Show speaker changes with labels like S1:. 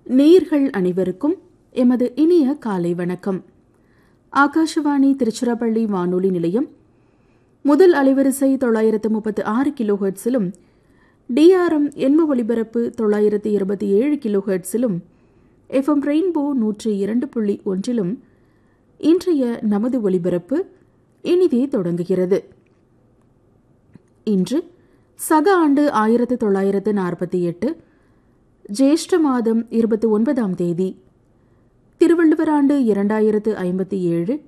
S1: நேயர்கள் அனைவருக்கும் எமது இனிய காலை வணக்கம் ஆகாஷவாணி திருச்சிராப்பள்ளி வானொலி நிலையம் முதல் அலைவரிசை தொள்ளாயிரத்து முப்பத்து ஆறு கிலோ ஹெர்ட்ஸிலும் டிஆர்எம் எண்ம ஒலிபரப்பு தொள்ளாயிரத்து இருபத்தி ஏழு கிலோ ஹெர்ட்ஸிலும் எஃப்எம் ரெயின்போ நூற்றி இரண்டு புள்ளி ஒன்றிலும் இன்றைய நமது ஒலிபரப்பு இனிதே தொடங்குகிறது இன்று சக ஆண்டு ஆயிரத்து தொள்ளாயிரத்து நாற்பத்தி எட்டு ஜேஷ்ட மாதம் இருபத்தி ஒன்பதாம் தேதி திருவள்ளுவர் ஆண்டு இரண்டாயிரத்து ஐம்பத்தி ஏழு